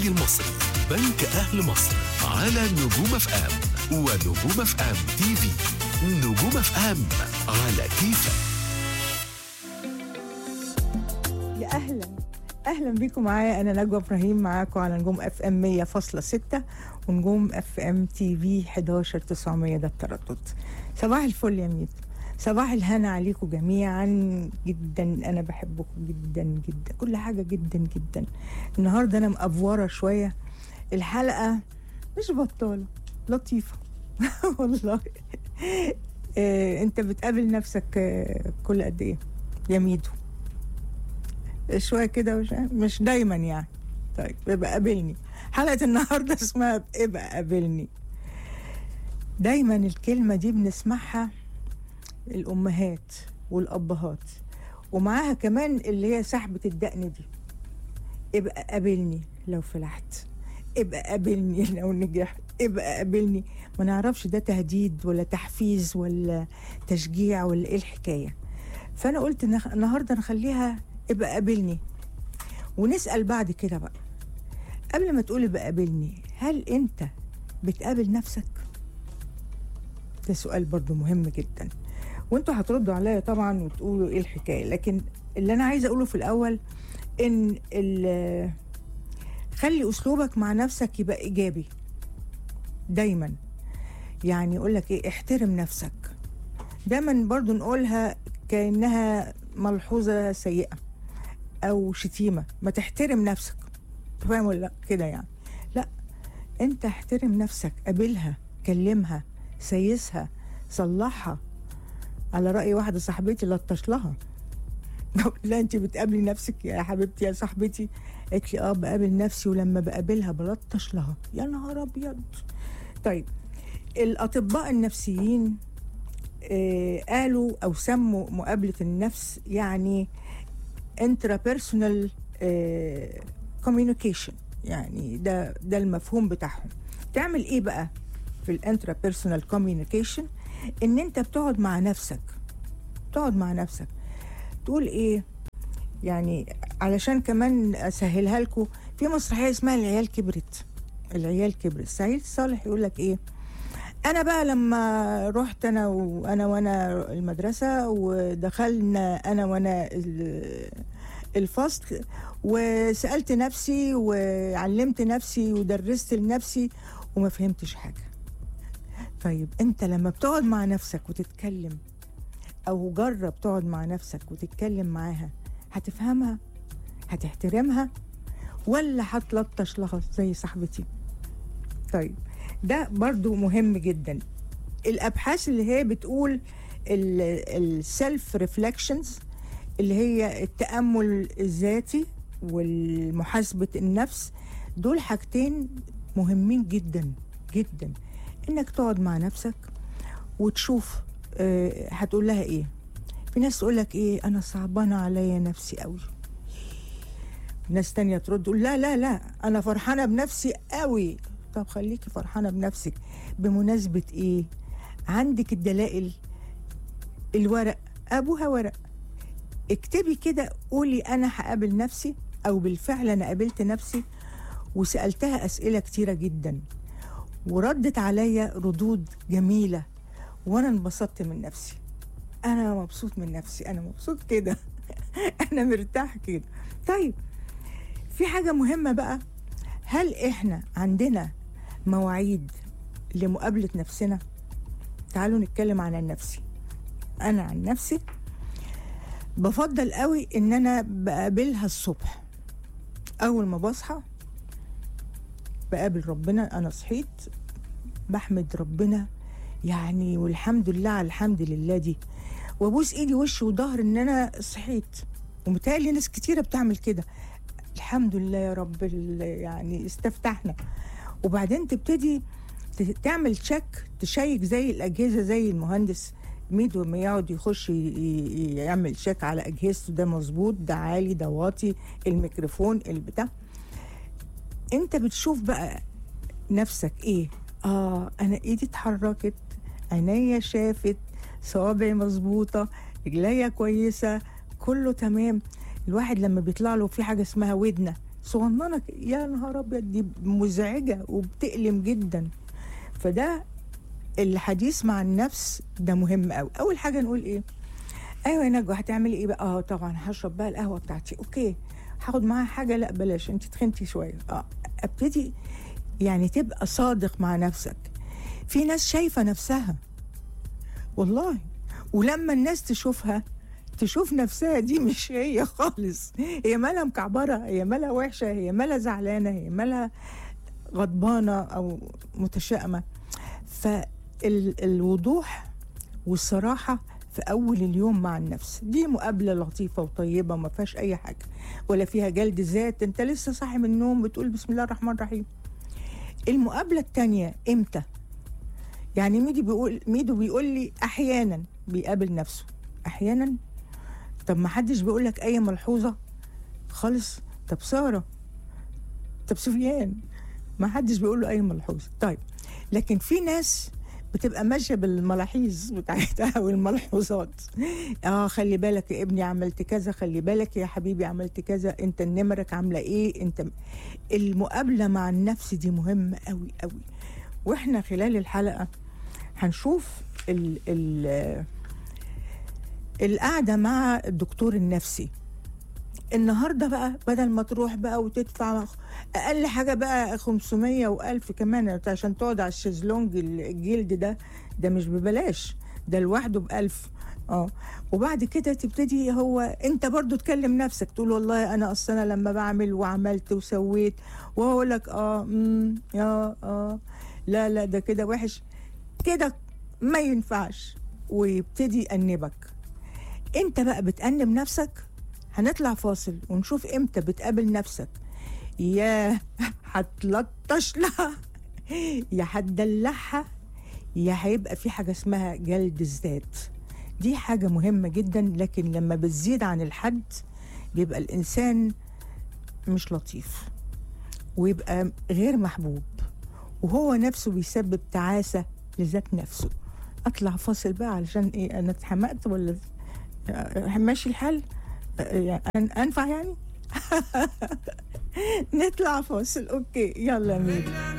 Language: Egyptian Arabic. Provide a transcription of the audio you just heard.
المصري بنك أهل مصر على نجوم اف ام ونجوم اف ام تي في نجوم اف ام على كيفك يا اهلا اهلا بيكم معايا انا نجوى ابراهيم معاكم على نجوم اف ام 100.6 ونجوم اف ام تي في 11900 ده التردد صباح الفل يا ميت صباح الهنا عليكم جميعا جدا انا بحبكم جدا جدا كل حاجه جدا جدا النهارده انا مقفوره شويه الحلقه مش بطاله لطيفه والله آه، انت بتقابل نفسك آه، كل قد ايه يا ميدو شويه كده وش... مش دايما يعني طيب ابقى قابلني حلقه النهارده اسمها ابقى قابلني دايما الكلمه دي بنسمعها الامهات والابهات ومعاها كمان اللي هي سحبه الدقن دي ابقى قابلني لو فلحت ابقى قابلني لو نجحت ابقى قابلني ما نعرفش ده تهديد ولا تحفيز ولا تشجيع ولا ايه الحكايه فانا قلت نخ... النهارده نخليها ابقى قابلني ونسال بعد كده بقى قبل ما تقول ابقى قابلني هل انت بتقابل نفسك ده سؤال برضو مهم جدا وانتوا هتردوا عليا طبعا وتقولوا ايه الحكايه لكن اللي انا عايزه اقوله في الاول ان ال- خلي اسلوبك مع نفسك يبقى ايجابي دايما يعني يقول لك ايه احترم نفسك دايما برضو نقولها كانها ملحوظه سيئه او شتيمه ما تحترم نفسك فاهم ولا لا كده يعني لا انت احترم نفسك قابلها كلمها سيسها صلحها على راي واحده صاحبتي لطش لها لا انت بتقابلي نفسك يا حبيبتي يا صاحبتي قالت لي اه بقابل نفسي ولما بقابلها بلطش لها يا نهار ابيض طيب الاطباء النفسيين آه قالوا او سموا مقابله النفس يعني intrapersonal آه communication يعني ده ده المفهوم بتاعهم تعمل ايه بقى في الانترابيرسونال كوميونيكيشن ان انت بتقعد مع نفسك تقعد مع نفسك تقول ايه يعني علشان كمان اسهلها لكم في مسرحيه اسمها العيال كبرت العيال كبرت سعيد صالح يقول لك ايه انا بقى لما رحت انا وانا وانا المدرسه ودخلنا انا وانا ال- الفصل وسالت نفسي وعلمت نفسي ودرست لنفسي وما فهمتش حاجه طيب انت لما بتقعد مع نفسك وتتكلم او جرب تقعد مع نفسك وتتكلم معاها هتفهمها هتحترمها ولا هتلطش لها زي صاحبتي طيب ده برضو مهم جدا الابحاث اللي هي بتقول السيلف ريفلكشنز اللي هي التامل الذاتي والمحاسبه النفس دول حاجتين مهمين جدا جدا انك تقعد مع نفسك وتشوف آه، هتقول لها ايه في ناس تقول لك ايه انا صعبانه عليا نفسي قوي ناس تانية ترد تقول لا لا لا انا فرحانه بنفسي قوي طب خليكي فرحانه بنفسك بمناسبه ايه عندك الدلائل الورق ابوها ورق اكتبي كده قولي انا هقابل نفسي او بالفعل انا قابلت نفسي وسالتها اسئله كتيره جدا وردت عليا ردود جميله وانا انبسطت من نفسي انا مبسوط من نفسي انا مبسوط كده انا مرتاح كده طيب في حاجه مهمه بقى هل احنا عندنا مواعيد لمقابله نفسنا تعالوا نتكلم عن نفسي انا عن نفسي بفضل قوي ان انا بقابلها الصبح اول ما بصحى بقابل ربنا انا صحيت بحمد ربنا يعني والحمد لله على الحمد لله دي وابوس ايدي وش وظهر ان انا صحيت ومتهيألي ناس كتيره بتعمل كده الحمد لله يا رب ال- يعني استفتحنا وبعدين تبتدي ت- تعمل تشيك تشيك زي الاجهزه زي المهندس ميدو لما يقعد يخش ي- ي- يعمل تشيك على اجهزته ده مظبوط ده عالي ده واطي الميكروفون البتاع انت بتشوف بقى نفسك ايه اه انا ايدي اتحركت عينيا شافت صوابعي مظبوطه رجليا كويسه كله تمام الواحد لما بيطلع له في حاجه اسمها ودنه صغننه ك- يا نهار ابيض دي مزعجه وبتألم جدا فده الحديث مع النفس ده مهم قوي اول حاجه نقول ايه ايوه يا نجوى هتعملي ايه بقى اه طبعا هشرب بقى القهوه بتاعتي اوكي هاخد معاها حاجه لا بلاش انت تخنتي شويه اه ابتدي يعني تبقى صادق مع نفسك في ناس شايفه نفسها والله ولما الناس تشوفها تشوف نفسها دي مش هي خالص هي مالها مكعبره هي مالها وحشه هي مالها زعلانه هي مالها غضبانه او متشائمه فالوضوح والصراحه في اول اليوم مع النفس دي مقابله لطيفه وطيبه ما فيهاش اي حاجه ولا فيها جلد ذات انت لسه صاحي من النوم بتقول بسم الله الرحمن الرحيم المقابله التانية امتى يعني ميدو بيقول ميدو بيقول لي احيانا بيقابل نفسه احيانا طب ما حدش بيقول لك اي ملحوظه خالص طب ساره طب سفيان ما حدش بيقول له اي ملحوظه طيب لكن في ناس بتبقى ماشيه بالملاحظ بتاعتها والملحوظات اه خلي بالك يا ابني عملت كذا خلي بالك يا حبيبي عملت كذا انت نمرك عامله ايه انت المقابله مع النفس دي مهمه قوي قوي واحنا خلال الحلقه هنشوف ال ال القعده مع الدكتور النفسي النهارده بقى بدل ما تروح بقى وتدفع اقل حاجه بقى 500 و1000 كمان عشان تقعد على الشезлونج الجلد ده ده مش ببلاش ده لوحده بألف اه وبعد كده تبتدي هو انت برضو تكلم نفسك تقول والله انا اصل انا لما بعمل وعملت وسويت وهو لك اه امم اه اه لا لا ده كده وحش كده ما ينفعش ويبتدي يأنبك انت بقى بتأنب نفسك هنطلع فاصل ونشوف امتى بتقابل نفسك يا هتلطش لها يا هتدلعها يا هيبقى في حاجة اسمها جلد الذات دي حاجة مهمة جدا لكن لما بتزيد عن الحد بيبقى الإنسان مش لطيف ويبقى غير محبوب وهو نفسه بيسبب تعاسة لذات نفسه أطلع فاصل بقى علشان إيه أنا اتحمقت ولا ماشي الحال يعني أنفع يعني نطلع فاصل أوكي يلا مين